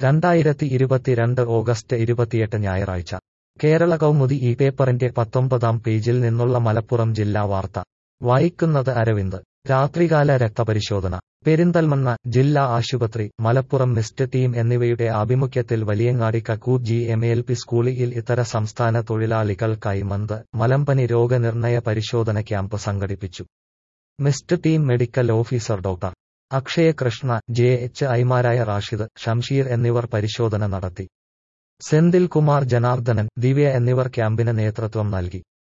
രണ്ടായിരത്തി ഇരുപത്തിരണ്ട് ഓഗസ്റ്റ് ഇരുപത്തിയെട്ട് ഞായറാഴ്ച കേരള കൗമുദി ഈ പേപ്പറിന്റെ പത്തൊമ്പതാം പേജിൽ നിന്നുള്ള മലപ്പുറം ജില്ലാ വാർത്ത വായിക്കുന്നത് അരവിന്ദ് രാത്രികാല രക്തപരിശോധന പെരിന്തൽമണ്ണ ജില്ലാ ആശുപത്രി മലപ്പുറം മിസ്റ്റ് ടീം എന്നിവയുടെ ആഭിമുഖ്യത്തിൽ Valiyangadi Kakkur G M L P സ്കൂളിൽ ഇതര സംസ്ഥാന തൊഴിലാളികൾക്കായി മന്ത് മലമ്പനി രോഗനിർണയ പരിശോധന ക്യാമ്പ് സംഘടിപ്പിച്ചു mist team medical officer doctor Akshaya Krishna J H ഐമാരായ റാഷിദ് ഷംഷീർ എന്നിവർ പരിശോധന നടത്തി സെന്തിൽ കുമാർ ജനാർദ്ദനൻ ദിവ്യ എന്നിവർ ക്യാമ്പിന് നേതൃത്വം നൽകി